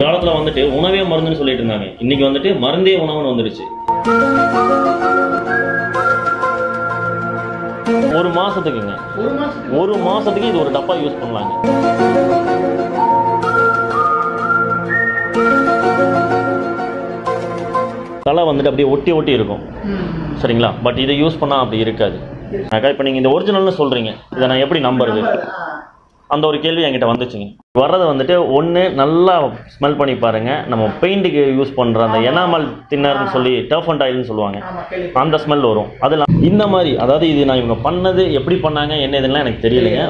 காலத்துல வந்துட்டு உணவே மருந்துன்னு சொல்லிட்டு இருந்தாங்க இன்னைக்கு வந்துட்டு மருந்தே உணவுன்னு வந்துடுச்சு ஒரு மாசத்துக்குங்க ஒரு மாசத்துக்கு ஒரு மாசத்துக்கு இது ஒரு டப்பா யூஸ் பண்ணலாங்க தலை வந்துட்டு அப்படியே ஒட்டி ஒட்டி இருக்கும் ம், சரிங்களா பட் இதை யூஸ் பண்ணால் அப்படி இருக்காது அக்கா இப்போ நீங்கள் இந்த ஒரிஜினல்னு சொல்கிறீங்க இதை நான் எப்படி நம்புறது ஆ, அந்த ஒரு கேள்வி என்கிட்ட வந்துச்சுங்க வர்றது வந்துட்டு ஒன்று நல்லா ஸ்மெல் பண்ணி பாருங்க நம்ம பெயிண்ட்டுக்கு யூஸ் பண்ணுற அந்த எனாமல் தின்னர்னு சொல்லி டர்ஃப் அண்ட் ஆயில்னு சொல்லுவாங்க ஆமா கேள்வி அந்த ஸ்மெல் வரும் அதில் இந்த மாதிரி அதாவது இது நான் இவங்க பண்ணது எப்படி பண்ணாங்க என்ன இதெல்லாம் எனக்கு தெரியலைங்க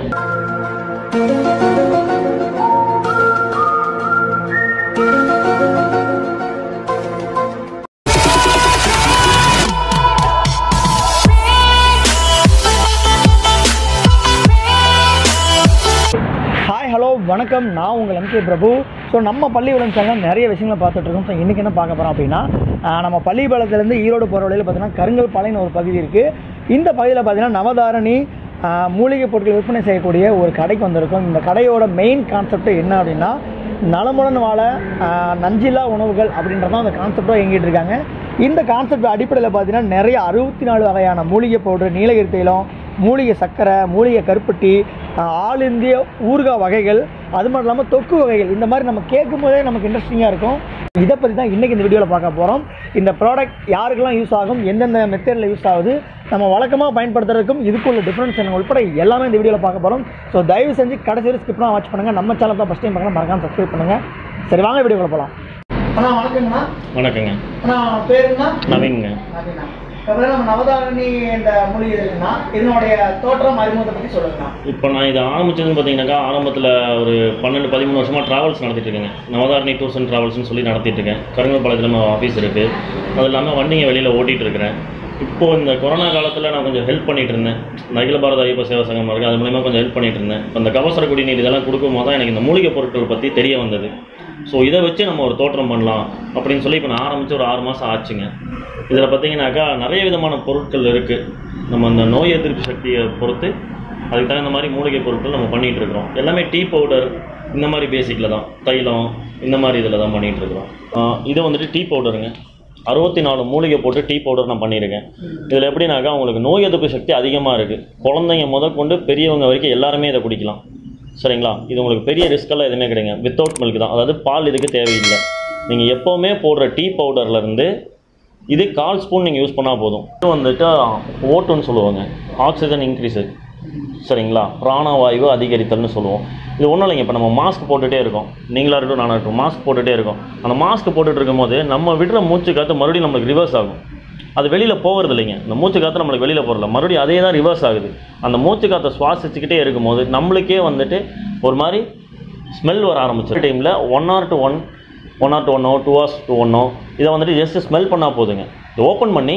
ஹாய் ஹலோ வணக்கம் நான் உங்கள் எம்கே பிரபு ஸோ நம்ம பள்ளிவளம் சேனல் நிறைய விஷயங்களை பார்த்துட்டு இருக்கோம் ஸோ இன்றைக்கி என்ன பார்க்க போகிறோம் அப்படின்னா ஆஹ் நம்ம பள்ளிப்பாளையத்துலேருந்து ஈரோடு போகிற வழியில் பார்த்தீங்கன்னா கருங்கல் பாளையம்னு ஒரு பகுதி இருக்குது இந்த பகுதியில் பார்த்தீங்கன்னா நவதாரணி ஆஹ் மூலிகை பொருட்கள் விற்பனை செய்யக்கூடிய ஒரு கடைக்கு வந்திருக்கோம் இந்த கடையோட மெயின் கான்செப்ட் என்ன அப்படின்னா நலமுடன் வாழ ஆஹ் நஞ்சில்லா உணவுகள் அப்படின்றதான் அந்த கான்செப்டாக இயங்கிட்டு இருக்காங்க இந்த கான்செப்ட் அடிப்படையில் பார்த்தீங்கன்னா நிறைய அறுபத்தி நாலு வகையான மூலிகை பவுடர் நீலகிரி தைலம் மூலிகை சர்க்கரை மூலிகை கருப்பட்டி ஆஹ் ஆல் இந்திய ஊறுகாய் வகைகள் அது மட்டும் இல்லாமல் தொக்கு வகைகள் இந்த மாதிரி நம்ம கேட்கும் போதே நமக்கு இன்ட்ரெஸ்டிங்காக இருக்கும் இதை பற்றி தான் இன்றைக்கி இந்த வீடியோவில் பார்க்க போகிறோம் இந்த ப்ராடக்ட் யாருக்கெல்லாம் யூஸ் ஆகும் எந்தெந்த மெத்தடில் யூஸ் ஆகுது நம்ம வழக்கமாக பயன்படுத்துறதுக்கும் இதுக்குள்ள டிஃப்ரென்ஸ் என்ன உட்பட எல்லாமே இந்த வீடியோவில் பார்க்க போகிறோம் ஸோ தயவு செஞ்சு கடைசி வரை ஸ்கிப் பண்ணால் வாட்ச் பண்ணுங்கள் நம்ம சேனல் தான் ஃபஸ்ட் டைம் பார்க்கலாம் மறக்காம சப்ஸ்கிரைப் பண்ணுங்கள் சரி வாங்க வீடியோவில் போகலாம் அண்ணா வணக்கங்கண்ணா வணக்கங்க அண்ணா பேருங்கண்ணா நவீன்ங்க அப்படின்னா அப்புறம் நம்ம நவதாரணி இந்த மூலிகை இருக்குன்னா இதனுடைய தோற்றம் அறிமுகத்தை பற்றி சொல்லுங்கண்ணா இப்போ நான் இதை ஆரம்பிச்சதுன்னு பார்த்தீங்கன்னாக்கா ஆரம்பத்தில் ஒரு பன்னெண்டு பதிமூணு வருஷமாக ட்ராவல்ஸ் நடத்திட்டு இருக்கேங்க நவதாரணி டூர்ஸ் அண்ட் ட்ராவல்ஸ்னு சொல்லி நடத்திட்டு இருக்கேன் கருங்கல்பாளையத்தில் நம்ம ஆஃபீஸ் இருக்குது அது இல்லாமல் வண்டிங்க வெளியில் ஓட்டிகிட்டு இருக்கிறேன் இப்போது இந்த கொரோனா காலத்தில் நான் கொஞ்சம் ஹெல்ப் பண்ணிட்டு இருந்தேன் இந்த அகில பாரத ஐயப்ப சேவா சங்கம் இருக்குது அது மூலிமா கொஞ்சம் ஹெல்ப் பண்ணிட்டு இருந்தேன் இப்போ இந்த கபசர குடிநீர் இதெல்லாம் கொடுக்கும்போது தான் எனக்கு இந்த மூலிகை பொருட்கள் பற்றி தெரிய வந்தது ஸோ இதை வச்சு நம்ம ஒரு தோற்றம் பண்ணலாம் அப்படின்னு சொல்லி இப்போ நான் ஆரம்பித்து ஒரு ஆறு மாதம் ஆச்சுங்க இதில் பார்த்தீங்கன்னாக்கா நிறைய விதமான பொருட்கள் இருக்குது நம்ம அந்த நோய் எதிர்ப்பு சக்தியை பொறுத்து அதுக்கு தகுந்த மாதிரி மூலிகை பொருட்கள் நம்ம பண்ணிகிட்டு இருக்கிறோம் எல்லாமே டீ பவுடர் இந்த மாதிரி பேசிக்கில் தான் தைலம் இந்த மாதிரி இதில் தான் பண்ணிகிட்டு இருக்கிறோம் ஆஹ் இது வந்துட்டு டீ பவுடருங்க அறுபத்தி நாலு மூலிகை போட்டு டீ பவுடர் நான் பண்ணியிருக்கேன் இதில் எப்படின்னாக்கா உங்களுக்கு நோய் எதிர்ப்பு சக்தி அதிகமாக இருக்குது குழந்தைங்க முதற்கொண்டு பெரியவங்க வரைக்கும் எல்லாருமே இதை குடிக்கலாம் சரிங்களா இது உங்களுக்கு பெரிய ரிஸ்க்கெல்லாம் எதுவுமே கிடையாது வித்தவுட் மில்க் தான் அதாவது பால் இதுக்கு தேவையில்லை நீங்கள் எப்போவுமே போடுற டீ பவுடர்லேருந்து இது கால் ஸ்பூன் நீங்கள் யூஸ் பண்ணால் போதும் இது வந்துட்டு ஓட்டுன்னு சொல்லுவாங்க ஆக்சிஜன் இன்க்ரீஸு சரிங்களா பிராணவாயு அதிகரித்தல்னு சொல்லுவோம் இது ஒன்றும் இல்லைங்க இப்போ நம்ம மாஸ்க் போட்டுகிட்டே இருக்கோம் நீங்களா இருக்கட்டும் நானாக இருக்கட்டும் மாஸ்க் போட்டுகிட்டே இருக்கோம் அந்த மாஸ்க் போட்டுட்டு இருக்கும்போது நம்ம விடுற மூச்சு காற்று மறுபடியும் நம்மளுக்கு ரிவர்ஸ் ஆகும் அது வெளியில் போகிறது இல்லைங்க இந்த மூச்சு காற்று நம்மளுக்கு வெளியில் போகிறல மறுபடியும் அதே தான் ரிவர்ஸ் ஆகுது அந்த மூச்சு காற்றை சுவாசிச்சுக்கிட்டே இருக்கும்போது நம்மளுக்கே வந்துட்டு ஒரு மாதிரி ஸ்மெல் வர ஆரம்பிச்சு டைமில் one or two one one or two ஒன்னோ டூ ஹவர்ஸ் டு ஒன்னோ இதை வந்துட்டு ஜஸ்ட் ஸ்மெல் பண்ணால் போதுங்க இதை ஓப்பன் பண்ணி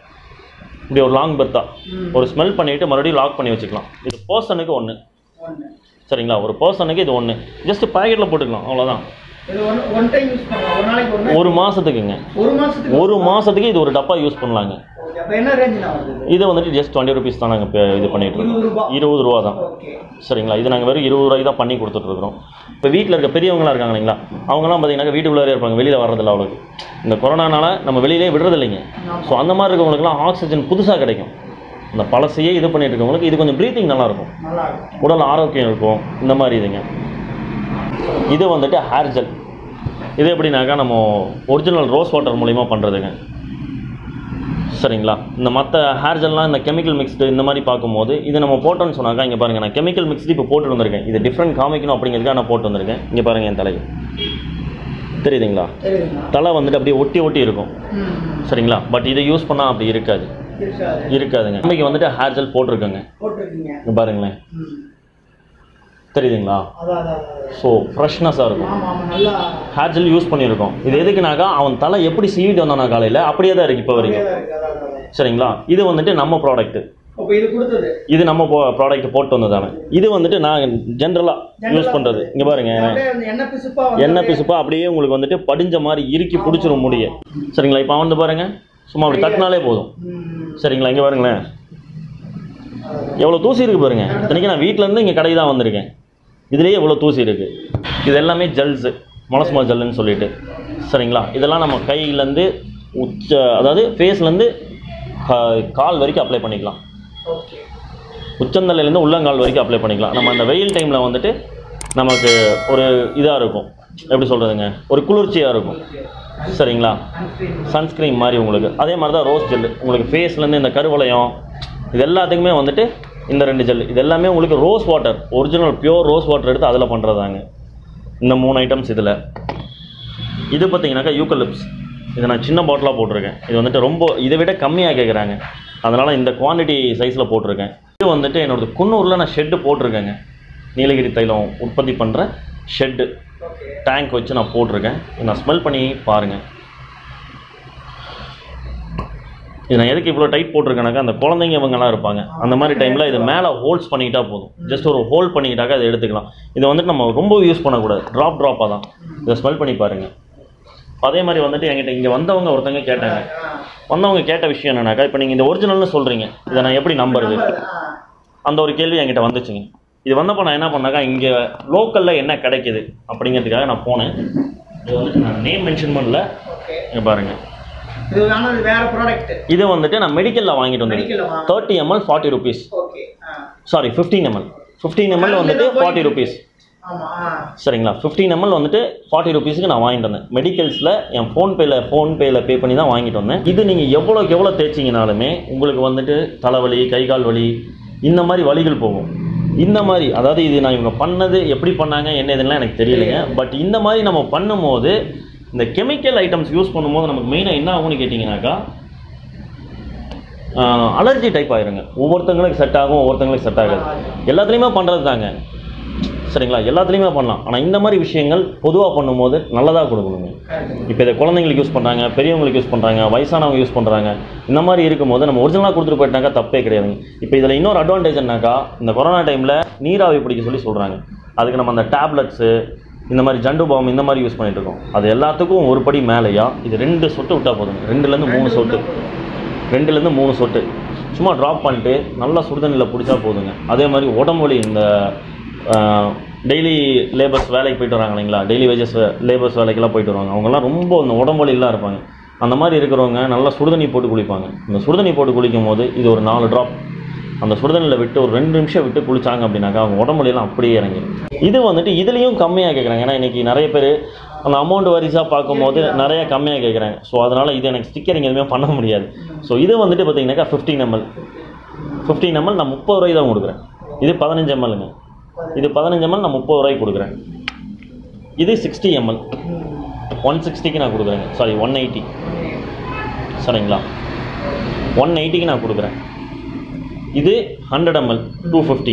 இப்படி ஒரு லாங் பெர்த்தா ஒரு ஸ்மெல் பண்ணிவிட்டு மறுபடியும் லாக் பண்ணி வச்சுக்கலாம் இது பர்சனுக்கு ஒன்று ஒன்று சரிங்களா ஒரு பர்சனுக்கு இது ஒன்று ஜஸ்ட் பாக்கெட்டில் போட்டுக்கலாம் அவ்வளோதான் இது ஒன் ஒன் டைம் யூஸ் பண்ணலாம் ஒரு நாளைக்கு ஒன்று ஒரு மாதத்துக்குங்க ஒரு மாதத்துக்கு ஒரு மாதத்துக்கு இது ஒரு டப்பா யூஸ் பண்ணலாங்க ஓகே அப்போ என்ன ரேஞ்ச் நான் வருது இது வந்துட்டு ஜஸ்ட் டுவெண்ட்டி ருபீஸ் தான் நாங்கள் இது பண்ணிட்டு இருபது இருக்கோம் ரூபாய் இருபது ரூபா தான் ஓகே சரிங்களா இது நாங்கள் வெறும் இருபது ரூபாய்க்கு தான் பண்ணி கொடுத்துட்ருக்குறோம் இப்போ வீட்டில் இருக்க பெரியவங்களாம் இருக்காங்க இல்லைங்களா அவங்களாம் பார்த்தீங்கன்னா வீட்டுக்குள்ளே இருப்பாங்க வெளியில் வர்றதில்ல அவ்வளோக்கு இந்த கொரோனானால நம்ம வெளியிலே விடுறது இல்லைங்க ஸோ அந்த மாதிரி இருக்கவங்களுக்குலாம் ஆக்சிஜன் புதுசாக கிடைக்கும் இந்த பழசையே இது பண்ணிட்டு இருக்கவங்களுக்கு இது கொஞ்சம் ப்ரீத்திங் நல்லாயிருக்கும் நல்லா இருக்கும் உடல் ஆரோக்கியம் இருக்கும் இந்த மாதிரி இதுங்க இது வந்துட்டு ஹேர் ஜெல் இது எப்படின்னாக்கா நம்ம ஒரிஜினல் ரோஸ் வாட்டர் மூலிமா பண்ணுறதுங்க சரிங்களா இந்த மற்ற ஹேர் ஜெல்லாம் இந்த கெமிக்கல் மிக்ஸ்டு இந்த மாதிரி பார்க்கும்போது இது நம்ம போட்டோன்னு சொன்னாக்கா இங்கே பாருங்கள் நான் கெமிக்கல் மிக்ஸ்டு இப்போ போட்டு வந்திருக்கேன் இது டிஃப்ரெண்ட் காமிக்கணும் அப்படிங்கிறதுக்காக நான் போட்டு வந்திருக்கேன் இங்கே பாருங்கள் என் தலையை தெரியுதுங்களா தெரியுதுங்களா தலை வந்துட்டு அப்படியே ஒட்டி ஒட்டி இருக்கும் ம் சரிங்களா பட் இதை யூஸ் பண்ணால் அப்படி இருக்காது இருக்காது இருக்காதுங்க இன்னைக்கு வந்துட்டு ஹேர் ஜெல் போட்டிருக்கேங்க போட்டிருக்கீங்க இங்க பாருங்களேன் ம் தெரியுதுங்களா அதான் அதான் அதான். ஸோ ஃப்ரெஷ்னஸாக இருக்கும் ஆமா ஆமா நல்லா ஹேர் ஜெல் யூஸ் பண்ணியிருக்கோம் இது எதுக்குனாக்கா அவன் தலை எப்படி சீவிட்டு வந்தானா காலையில் அப்படியே தான் இருக்குது இப்போ வரைக்கும் அப்படியே தான் இருக்கு, அதான், அதான், அதான். சரிங்களா இது வந்துட்டு நம்ம ப்ராடக்ட்டு அப்போ இது கொடுத்தது இது நம்ம ப்ராடக்ட் போட்டு வந்ததானே இது வந்துட்டு நான் ஜென்ரலாக யூஸ் பண்ணுறது இங்கே பாருங்க அப்படியே அந்த எண்ணெய் பிசுப்பா வந்து எண்ணெய் பிசுப்பா அப்படியே உங்களுக்கு வந்துட்டு படிஞ்ச மாதிரி இறுக்கி பிடிச்சிரும் முடிய சரிங்களா இப்போ வந்து பாருங்க சும்மா அப்படி தட்டினாலே போதும் ம், சரிங்களா இங்கே பாருங்களேன் எவ்வளோ தூசி இருக்குது பாருங்க இத்தனைக்கு நான் வீட்டிலேருந்து இங்கே கடைக்கு தான் வந்திருக்கேன் இதுலேயே எவ்வளோ தூசி இருக்குது இது எல்லாமே ஜெல்ஸு மலசுமா ஜல்லுன்னு சொல்லிட்டு சரிங்களா இதெல்லாம் நம்ம கையிலேருந்து உச்ச அதாவது ஃபேஸ்லேருந்து கால் வரைக்கும் அப்ளை பண்ணிக்கலாம் ஓகே உச்சந்தலையிலேருந்து உள்ளங்கால் வரைக்கும் அப்ளை பண்ணிக்கலாம் நம்ம அந்த வெயில் டைமில் வந்துட்டு நமக்கு ஒரு இதாக இருக்கும் எப்படி சொல்கிறதுங்க ஒரு குளிர்ச்சியாக இருக்கும் சரிங்களா சன்ஸ்க்ரீன் மாதிரி உங்களுக்கு அதே மாதிரி தான் ரோஸ் ஜெல் உங்களுக்கு ஃபேஸ்லேருந்து இந்த கருவளையம் இது எல்லாத்துக்குமே வந்துட்டு இந்த ரெண்டு ஜெல் இது எல்லாமே உங்களுக்கு rose water original pure rose water எடுத்து அதில் பண்ணுறதாங்க இந்த மூணு ஐட்டம்ஸ் இதில் இது பார்த்தீங்கன்னாக்கா யூக்கலிப்ஸ் இதை நான் சின்ன பாட்டிலாக போட்டிருக்கேன் இது வந்துட்டு ரொம்ப இதை விட கம்மியாக கேட்குறாங்க அதனால் இந்த குவாண்டிட்டி சைஸில் போட்டிருக்கேன் இது வந்துட்டு என்னோட குன்னூரில் நான் ஷெட்டு போட்டிருக்கேங்க நீலகிரி தைலம் உற்பத்தி பண்ணுற ஷெட்டு டேங்க் வச்சு நான் போட்டிருக்கேன் இதை நான் ஸ்மெல் பண்ணி பாருங்கள் இது நான் எதுக்கு இவ்வளோ டைட் போட்டிருக்கேனாக்கா அந்த குழந்தைங்க இவங்கெல்லாம் இருப்பாங்க அந்த மாதிரி டைமில் இது மேலே ஹோல்ஸ் பண்ணிக்கிட்டா போதும் ஜஸ்ட் ஒரு ஹோல்ட் பண்ணிக்கிட்டாக்கா இதை எடுத்துக்கலாம் இதை வந்துட்டு நம்ம ரொம்ப யூஸ் பண்ணக்கூடாது ட்ராப் ட்ராப்பாக தான் இதை ஸ்மெல் பண்ணி பாருங்கள் அதே மாதிரி வந்துட்டு என்கிட்ட இங்கே வந்தவங்க ஒருத்தங்க கேட்டாங்க வந்தவங்க கேட்ட விஷயம் என்னன்னாக்கா இப்போ நீங்கள் இந்த ஒரிஜினல்னு சொல்கிறீங்க இதை நான் எப்படி நம்புறது அந்த ஒரு கேள்வி என்கிட்ட வந்துச்சுங்க இது வந்தப்போ நான் என்ன பண்ணாக்கா இங்கே லோக்கலில் என்ன கிடைக்குது அப்படிங்கிறதுக்காக நான் போனேன் இது வந்துட்டு நான் நேம் மென்ஷன் பண்ணல ஓகே இங்கே பாருங்கள் இது ஆனால் வேற ப்ராடக்ட் இது வந்துட்டு நான் மெடிக்கலில் வாங்கிட்டு வந்தேன் மெடிக்கல்ல வாங்க thirty ml forty rupees okay ஆ sorry fifteen ml fifteen ml வந்துட்டு ஃபார்ட்டி ருபீஸ் ஆமா ஆ சரிங்களா ஃபிஃப்டீன் எம்எல் வந்துட்டு ஃபார்ட்டி ருபீஸுக்கு நான் வாங்கிட்டு வந்தேன் மெடிக்கல்ஸில் என் ஃபோன்பேயில் ஃபோன்பேயில் பே பண்ணி தான் வாங்கிட்டு வந்தேன் இது நீங்கள் எவ்வளோக்கு எவ்வளோ தேய்ச்சிங்கனாலுமே உங்களுக்கு வந்துட்டு தலைவலி கை கால் வலி இந்த மாதிரி வலிகள் போகும் இந்த மாதிரி அதாவது இது நான் இவங்க பண்ணது எப்படி பண்ணாங்க என்ன இதுலாம் எனக்கு தெரியலைங்க பட் இந்த மாதிரி நம்ம பண்ணும்போது இந்த கெமிக்கல் ஐட்டம்ஸ் யூஸ் பண்ணும்போது நமக்கு மெயினாக என்ன ஆகும்னு கேட்டிங்கனாக்கா அலர்ஜி டைப் ஆயிருங்க ஒவ்வொருத்தங்களுக்கு செட் ஆகும் ஒவ்வொருத்தங்களுக்கு செட் ஆகாது எல்லாத்துலேயுமே பண்ணுறது தாங்க சரிங்களா எல்லாத்துலேயுமே பண்ணலாம் ஆனால் இந்த மாதிரி விஷயங்கள் பொதுவாக பண்ணும்போது நல்லதாக கொடுக்கணுங்க இப்போ இதை குழந்தைங்களுக்கு யூஸ் பண்ணுறாங்க பெரியவங்களுக்கு யூஸ் பண்ணுறாங்க வயசானவங்க யூஸ் பண்ணுறாங்க இந்த மாதிரி இருக்கும்போது நம்ம ஒரிஜினலாக கொடுத்துட்டு போயிட்டாக்கா தப்பே கிடையாதுங்க இப்போ இதில் இன்னொரு அட்வான்டேஜ் என்னக்கா இந்த கொரோனா டைமில் நீராவி பிடிக்க சொல்லி சொல்கிறாங்க அதுக்கு நம்ம அந்த டேப்லெட்ஸு இந்த மாதிரி ஜண்டு பாம் இந்த மாதிரி யூஸ் பண்ணிட்டு இருக்கோம் அது எல்லாத்துக்கும் ஒரு படி மேலேயா இது ரெண்டு சொட்டு விட்டால் போதுங்க ரெண்டுலேருந்து மூணு சொட்டு ரெண்டுலேருந்து மூணு சொட்டு சும்மா ட்ராப் பண்ணிட்டு நல்லா சுடுதண்ணியில் பிடிச்சா போதுங்க அதே மாதிரி உடம்பு வலி இந்த டெய்லி லேபர்ஸ் வேலைக்கு போயிட்டு வராங்க இல்லைங்களா டெய்லி வேஜஸ் லேபர்ஸ் வேலைக்கெல்லாம் போயிட்டு வருவாங்க அவங்கெல்லாம் ரொம்ப இந்த உடம்பு வலிலாம் இருப்பாங்க அந்த மாதிரி இருக்கிறவங்க நல்லா சுடுதண்ணி போட்டு குளிப்பாங்க இந்த சுடுதண்ணி போட்டு குளிக்கும் போது இது ஒரு நாலு ட்ராப் அந்த சுடுதண்ணியில் விட்டு ஒரு ரெண்டு நிமிஷம் விட்டு குளிச்சாங்க அப்படின்னாக்கா அவங்க உடம்பு வலியெல்லாம் அப்படியே இறங்கிடும் இது வந்துட்டு இதுலேயும் கம்மியாக கேட்குறாங்க ஏன்னா இன்றைக்கி நிறைய பேர் அந்த அமௌண்ட் வரிசாக பார்க்கும்போது நிறைய கம்மியாக கேட்குறாங்க ஸோ அதனால் இது எனக்கு ஸ்டிக்கரிங் எதுவுமே பண்ண முடியாது ஸோ இது வந்துட்டு பார்த்தீங்கன்னாக்கா ஃபிஃப்டீன் எம்எல் ஃபிஃப்டீன் எம்எல் நான் முப்பது ரூபாய் தான் கொடுக்குறேன் இது பதினஞ்சு எம்எல்ங்க இது பதினஞ்சு எம்எல் நான் முப்பது ரூபாய்க்கு கொடுக்குறேன் இது சிக்ஸ்டி எம்எல் ஒன் சிக்ஸ்டிக்கு நான் கொடுக்குறேங்க சாரி ஒன் எயிட்டி சரிங்களா ஒன் எயிட்டிக்கு நான் கொடுக்குறேன் இது ஹண்ட்ரட் எம்எல் டூ ஃபிஃப்டி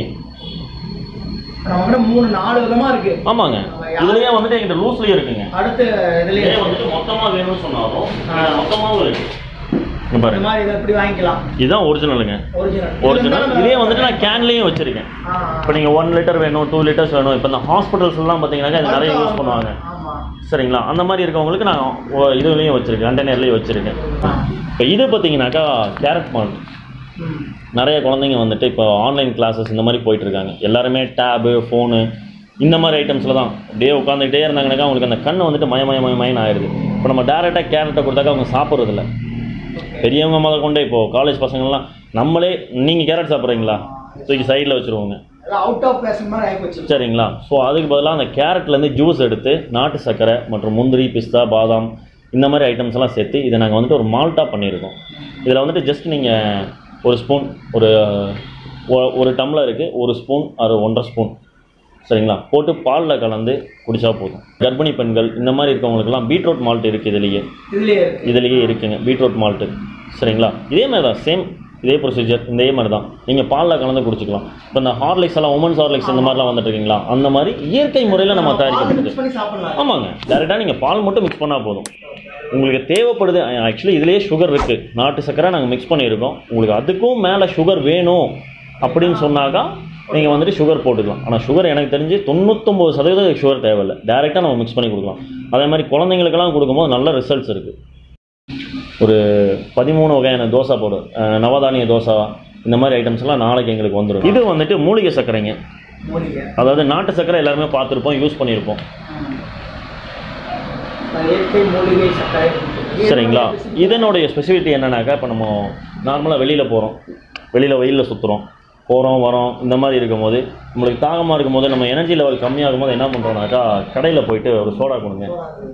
நம்மகிட்ட மூணு நாலு விதமா இருக்கு ஆமாங்க இதுலேயே வந்துட்டு எங்கிட்ட லூஸ்லேயே இருக்குங்க அடுத்த இதுலயே இதே வந்துட்டு மொத்தமாக வேணும்னு சொன்னாலும் மொத்தமாகவும் இருக்கு இங்க இந்த பாருங்க மாதிரி இதை எப்படி வாங்கிக்கலாம் இதுதான் ஒரிஜினலுங்க ஒரிஜினல் ஒரிஜினல் இதே வந்துட்டு நான் கேன்லேயும் வச்சுருக்கேன் இப்போ நீங்கள் ஒன் லிட்டர் வேணும் டூ லிட்டர்ஸ் வேணும் இப்போ இந்த ஹாஸ்பிட்டல்ஸ்லாம் பார்த்தீங்கன்னாக்கா இது நிறைய யூஸ் பண்ணுவாங்க ஆமா சரிங்களா அந்த மாதிரி இருக்கவங்களுக்கு நான் ஒ- இதுலேயும் வச்சுருக்கேன் கண்டெய்னர்லேயும் வச்சுருக்கேன் இப்போ இது பார்த்தீங்கன்னாக்கா கேரட் மால்ட் ம். நிறைய குழந்தைங்க வந்துட்டு இப்போ ஆன்லைன் கிளாஸஸ் இந்த மாதிரி போயிட்டு இருக்காங்க எல்லாருமே டேபு ஃபோனு இந்த மாதிரி ஐட்டம்ஸில் தான் அப்படியே உட்காந்துக்கிட்டே இருந்தாங்கனாக்கா அவங்களுக்கு அந்த கண் வந்துட்டு மய மய மய மயன்னு ஆயிடுது இப்போ நம்ம டேரெக்டாக கேரட்டை கொடுத்தாக்கா அவங்க சாப்பிட்றதில்ல பெரியவங்க முத கொண்டே இப்போது காலேஜ் பசங்கள்லாம் நம்மளே நீங்கள் கேரட் சாப்பிட்றீங்களா தூக்கி சைடில் வச்சுருவோங்க எல்லாம் அவுட் ஆஃப் ஃபேஷன் மாதிரி ஆகிப்போச்சு சரிங்களா ஸோ அதுக்கு பதிலாக அந்த கேரட்லேருந்து ஜூஸ் எடுத்து நாட்டு சர்க்கரை மற்றும் முந்திரி பிஸ்தா பாதாம் இந்த மாதிரி ஐட்டம்ஸ் எல்லாம் சேர்த்து இதை நாங்கள் வந்துட்டு ஒரு மால்ட்டாக பண்ணியிருக்கோம் இதில் வந்துட்டு ஜஸ்ட் நீங்கள் ஒரு ஸ்பூன் ஒரு ஒ- ஒரு டம்ளருக்கு ஒரு ஸ்பூன் அது ஒன்றரை ஸ்பூன் சரிங்களா போட்டு பாலில் கலந்து குடிச்சா போதும் கர்ப்பிணி பெண்கள் இந்த மாதிரி இருக்கவங்களுக்கெல்லாம் பீட்ரூட் மால்ட் இருக்குது இதுலேயே இதுலயே இருக்கு இதுலேயே இருக்குங்க பீட்ரூட் மால்ட்டு சரிங்களா இதே மாதிரி தான் சேம் இதே ப்ரொசீஜர் இதே மாதிரி தான் நீங்கள் பாலில் கலந்து குடிச்சிக்கலாம் இப்போ இந்த ஹார்லிக்ஸ் எல்லாம் உமன்ஸ் ஹார்லிக்ஸ் இந்த மாதிரிலாம் வந்துட்டு இருக்கீங்களா அந்த மாதிரி இயற்கை முறையில் நம்ம தயாரிக்கப்பட்டது மிக்ஸ் பண்ணி சாப்பிடலாம் ஆமாங்க டேரெக்டாக நீங்கள் பால் மட்டும் மிக்ஸ் பண்ணால் போதும் உங்களுக்கு தேவைப்படுது ஆக்சுவலி இதுலேயே சுகர் இருக்குது நாட்டு சக்கரை நாங்கள் மிக்ஸ் பண்ணியிருக்கோம் உங்களுக்கு அதுக்கும் மேலே சுகர் வேணும் அப்படின்னு சொன்னாக்கா நீங்கள் வந்துட்டு சுகர் போட்டுக்கலாம் ஆனால் சுகர் எனக்கு தெரிஞ்சு தொண்ணூத்தொம்பது சதவீதம் சுகர் தேவையில்லை டேரெக்டாக நம்ம மிக்ஸ் பண்ணி கொடுக்கலாம் அதே மாதிரி குழந்தைங்களுக்கெல்லாம் கொடுக்கும்போது நல்ல ரிசல்ட்ஸ் இருக்குது ஒரு பதிமூணு வகையான தோசை போடும் அஹ் நவதானிய தோசை இந்த மாதிரி ஐட்டம்ஸ் எல்லாம் நாளைக்கு எங்களுக்கு வந்துடும் இது வந்துட்டு மூலிகை சர்க்கரைங்க மூலிகை அதாவது நாட்டு சர்க்கரை எல்லாருமே பார்த்துருப்போம் யூஸ் பண்ணியிருப்போம் ம். இயற்கை மூலிகை சர்க்கரை சரிங்களா இதனுடைய ஸ்பெசிஃபிட்டி என்னன்னாக்கா இப்போ நம்ம நார்மலாக வெளியில் போகிறோம் வெளியில் வெயிலில் சுற்றுறோம் போகிறோம் வரோம் இந்த மாதிரி இருக்கும்போது நம்மளுக்கு தாகமாக இருக்கும்போது நம்ம எனர்ஜி லெவல் கம்மியாகும் போது என்ன பண்ணுறோம்னாக்கா கடையில் போயிட்டு ஒரு சோடா கொடுங்க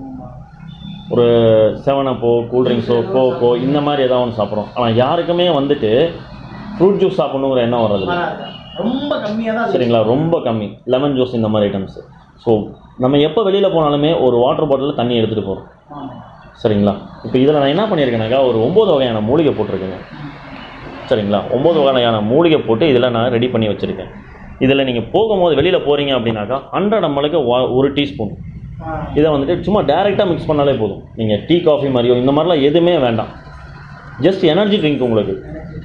ஒரு செவன் அப்போ கூல்ட்ரிங்க்ஸோ கோக்கோ இந்த மாதிரி ஏதாவது ஒன்று சாப்பிட்றோம் ஆனால் யாருக்குமே வந்துட்டு ஃப்ரூட் ஜூஸ் சாப்பிடணுங்கிற எண்ணம் வர்றதில்ல ரொம்ப கம்மியாக தான் சரிங்களா ரொம்ப கம்மி லெமன் ஜூஸ் இந்த மாதிரி ஐட்டம்ஸ் ஸோ நம்ம எப்போ வெளியில் போனாலுமே ஒரு வாட்டர் பாட்டிலில் தண்ணி எடுத்துகிட்டு போகிறோம் சரிங்களா இப்போ இதில் நான் என்ன பண்ணியிருக்கேனாக்கா ஒரு ஒம்பது வகையான மூலிகை போட்டிருக்கேங்க சரிங்களா ஒம்பது வகையான மூலிகை போட்டு இதில் நான் ரெடி பண்ணி வச்சுருக்கேன் இதில் நீங்கள் போகும்போது வெளியில் போகிறீங்க அப்படின்னாக்கா ஹண்ட்ரட் நம்மளுக்கு ஒரு டீஸ்பூன் இதை வந்துட்டு சும்மா டைரெக்டாக மிக்ஸ் பண்ணாலே போதும் நீங்கள் டீ காஃபி மாதிரியோ இந்த மாதிரிலாம் எதுவுமே வேண்டாம் ஜஸ்ட் எனர்ஜி ட்ரிங்க் உங்களுக்கு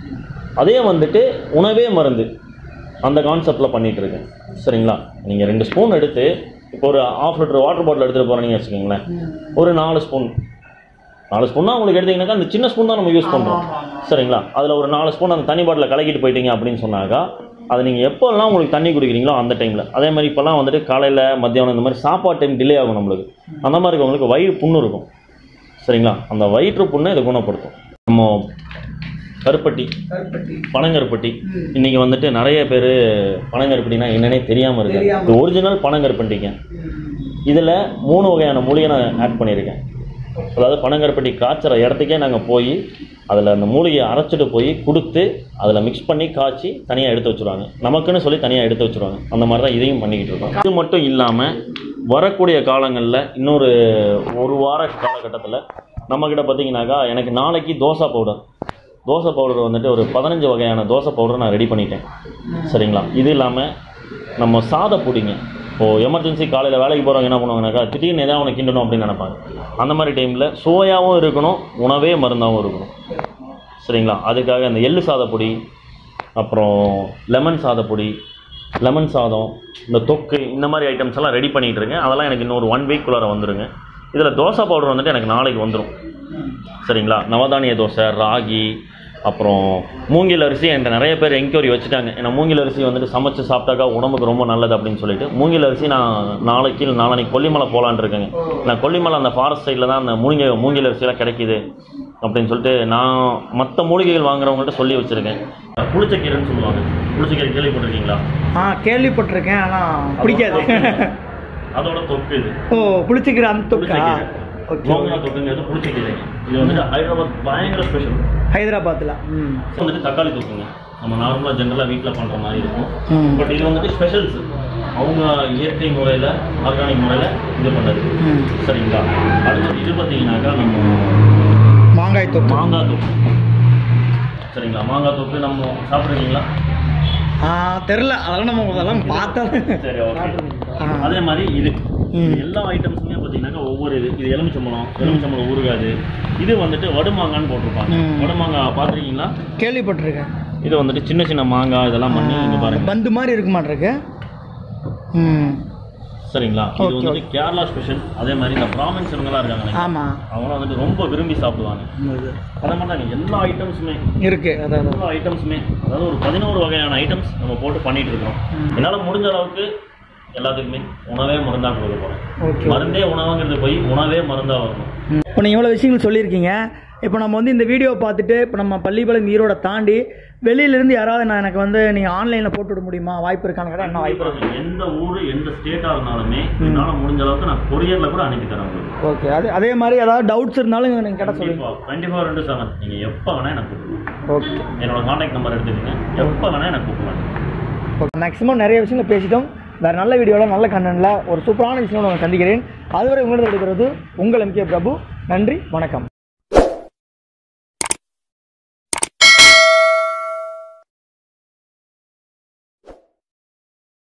அதே வந்துட்டு உணவே மருந்து அந்த கான்செப்டில் பண்ணிகிட்டு இருக்கேன் சரிங்களா நீங்கள் ரெண்டு ஸ்பூன் எடுத்து இப்போ ஒரு ஆஃப் லிட்டர் வாட்டர் பாட்டில் எடுத்துகிட்டு போகிறீங்க வச்சுக்கோங்களேன் ஒரு நாலு ஸ்பூன் நாலு ஸ்பூன்னா உங்களுக்கு எடுத்தீங்கன்னாக்கா அந்த சின்ன ஸ்பூன் தான் நம்ம யூஸ் பண்ணுறோம் சரிங்களா அதில் ஒரு நாலு ஸ்பூன் அந்த தண்ணி பாட்டில் கலக்கிட்டு போயிட்டீங்க அப்படின்னு சொன்னாக்கா அது நீங்கள் எப்போல்லாம் உங்களுக்கு தண்ணி குடிக்கிறீங்களோ அந்த டைமில் அதே மாதிரி இப்போல்லாம் வந்துட்டு காலையில் மத்தியானம் இந்த மாதிரி சாப்பாடு டைம் டிலே ஆகும் நம்மளுக்கு அந்த மாதிரி இருக்கவங்களுக்கு வயிறு புண்ணு இருக்கும் சரிங்களா அந்த வயிற்று புண்ணை இதை குணப்படுத்தும் நம்ம கருப்பட்டி கருப்பட்டி பனங்கருப்பட்டி இன்னைக்கு வந்துட்டு நிறைய பேர் பனங்கருப்பட்டினா என்னன்னே தெரியாமல் இருக்கு தெரியாம. இது ஒரிஜினல் பனங்கருப்பட்டிங்க இதில் மூணு வகையான மூலிகை நான் ஆட் பண்ணியிருக்கேன் அதாவது பனங்கருப்பட்டி காய்ச்சற இடத்துக்கே நாங்கள் போய் அதில் அந்த மூலிகையை அரைச்சிட்டு போய் கொடுத்து அதில் மிக்ஸ் பண்ணி காய்ச்சி தனியாக எடுத்து வச்சுருவாங்க நமக்குன்னு சொல்லி தனியாக எடுத்து வச்சுருவாங்க அந்த மாதிரி தான் இதையும் பண்ணிக்கிட்டு இருக்கோம் இது மட்டும் இல்லாமல் வரக்கூடிய காலங்களில் இன்னொரு ஒரு வார காலகட்டத்தில் நம்மக்கிட்ட பார்த்தீங்கன்னாக்கா எனக்கு நாளைக்கு தோசை பவுடர் தோசை பவுடர் வந்துட்டு ஒரு பதினஞ்சு வகையான தோசை பவுடர் நான் ரெடி பண்ணிட்டேன் சரிங்களா இது இல்லாமல் நம்ம சாத பொடிங்க இப்போது எமர்ஜென்சி காலையில் வேலைக்கு போகிறவங்க என்ன பண்ணுவாங்கனாக்கா திடீர்னு எதாவது ஒன்று கிண்டணும் அப்படின்னு நினைப்பாங்க அந்த மாதிரி டைமில் சுவையாகவும் இருக்கணும் உணவே மருந்தாகவும் இருக்கணும் சரிங்களா அதுக்காக இந்த எள்ளு சாதப்பொடி அப்புறம் லெமன் சாதப்பொடி லெமன் சாதம் இந்த தொக்கு இந்த மாதிரி ஐட்டம்ஸ் எல்லாம் ரெடி பண்ணிகிட்டு இருக்கேன் அதெல்லாம் எனக்கு இன்னொரு ஒன் வீக்குள்ளார வந்துருங்க இதில் தோசை பவுடர் வந்துட்டு எனக்கு நாளைக்கு வந்துடும் சரிங்களா நவதானிய தோசை ராகி அப்புறம் மூங்கில் அரிசி என்கிட்ட நிறைய பேர் என்கொயரி வச்சுட்டாங்க ஏன்னா மூங்கில் அரிசி வந்துட்டு சமைச்சு சாப்பிட்டாக்கா உடம்புக்கு ரொம்ப நல்லது அப்படின்னு சொல்லிட்டு மூங்கில் அரிசி நான் நாளைக்கு இல்லை நாளைக்கு கொல்லிமலை போகலான்னு இருக்கேங்க நான் கொல்லிமலை அந்த ஃபாரஸ்ட் சைடில் தான் அந்த மூலிகை மூங்கில் அரிசியெல்லாம் கிடைக்குது அப்படின்னு சொல்லிட்டு நான் மற்ற மூலிகைகள் வாங்குறவங்கள்ட்ட சொல்லி வச்சுருக்கேன் புளிச்சக்கீரைன்னு சொல்லுவாங்க புளிச்சக்கீரை கேள்விப்பட்டிருக்கீங்களா ஆ கேள்விப்பட்டிருக்கேன் ஆனால் பிடிக்காது அதோட தொக்கு இது ஓ புளிச்சிக்கிற அந்த தொக்கா ஓகே மோங்கா தொக்குங்கிறது புளிச்சக்கீரை இது வந்துட்டு ஹைதராபாத் பயங்கர ஸ்பெஷல் ஹைதராபாத்தில் ம் வந்துட்டு தக்காளி தொக்குங்க நம்ம நார்மலாக ஜென்ரலாக வீட்டில் பண்ணுற மாதிரி இருக்கும் ம். பட் இது வந்துட்டு ஸ்பெஷல்ஸ் அவங்க இயற்கை முறையில் ஆர்கானிக் முறையில் இது பண்ணது ம். சரிங்களா அடுத்தது இது பார்த்தீங்கன்னாக்கா நம்ம மாங்காய் தொக்கு மாங்காய் தொக்கு சரிங்களா மாங்காய் தொக்கு நம்ம சாப்பிட்றீங்களா ஆ தெரில அதெல்லாம் நம்ம அதெல்லாம் பார்த்தா சரி ஓகே ஆ. அதே மாதிரி இது ம். இது எல்லா ஐட்டம்ஸுமே பார்த்தீங்கன்னாக்கா ஒவ்வொரு இது இது எலுமிச்சம்பழம் எலுமிச்சம்பழம் ஊறுகாது இது வந்துட்டு வடுமாங்கான்னு போட்டிருப்பாங்க ம். வடுமாங்காய் பார்த்துருக்கீங்களா கேள்விப்பட்டிருக்கேன் இது வந்துட்டு சின்ன சின்ன மாங்காய் இதெல்லாம் பண்ணி இங்கே பாருங்க பந்து மாதிரி இருக்க மாட்டிருக்கு ம் சரிங்களா இது Okay, வந்துட்டு கேரளா ஸ்பெஷல் அதே மாதிரி இந்த பிராமின்ஸ் இவங்கெல்லாம் இருக்காங்க ஆமாம் அவங்களாம் வந்துட்டு ரொம்ப விரும்பி சாப்பிடுவாங்க அதே மாதிரி தாங்க எல்லா ஐட்டம்ஸுமே இருக்கு அதான் எல்லா ஐட்டம்ஸுமே அதாவது ஒரு பதினோரு வகையான ஐட்டம்ஸ் நம்ம போட்டு பண்ணிட்டு இருக்கோம் ம். என்னால் முடிஞ்ச அளவுக்கு எல்லாத்துக்குமே உணவே மருந்தா கொடுக்க போகிறேன் ஓகே மருந்தே உணவுங்கிறது போய் உணவே மருந்தா வரணும் இப்போ நீங்கள் இவ்வளோ விஷயங்கள் சொல்லியிருக்கீங்க இப்போ நம்ம வந்து இந்த வீடியோ பார்த்துட்டு இப்போ நம்ம பள்ளிப்பாளையம் ஈரோட தாண்டி வெளியிலேருந்து யாராவது நான் எனக்கு வந்து நீங்கள் ஆன்லைனில் போட்டு விட முடியுமா வாய்ப்பு இருக்கான்னு கேட்டால் என்ன வாய்ப்பு இருக்கு எந்த ஊர் எந்த ஸ்டேட்டாக இருந்தாலுமே என்னால் முடிஞ்ச அளவுக்கு நான் கொரியரில் கூட அனுப்பி தரேன் உங்களுக்கு ஓகே அது அதே மாதிரி ஏதாவது டவுட்ஸ் இருந்தாலும் நீங்கள் கேட்டால் சொல்லுங்கள் டுவெண்ட்டி ஃபோர் இன்ட்டு செவன் நீங்கள் எப்போ வேணால் எனக்கு கூப்பிடலாம் ஓகே என்னோட காண்டாக்ட் நம்பர் எடுத்துக்கங்க எப்போ வேணால் எனக்கு கூப்பிடலாம் ஓகே மேக்ஸிமம் நிறைய விஷயங்களை பேசிட்டோம் வேறு நல்ல வீடியோவில் நல்ல கண்டனில் ஒரு சூப்பரான விஷயம் நான் சந்திக்கிறேன் அதுவரை உங்களிடம் எடுக்கிறது உங்கள் எம்கே பிரபு நன்றி வணக்கம்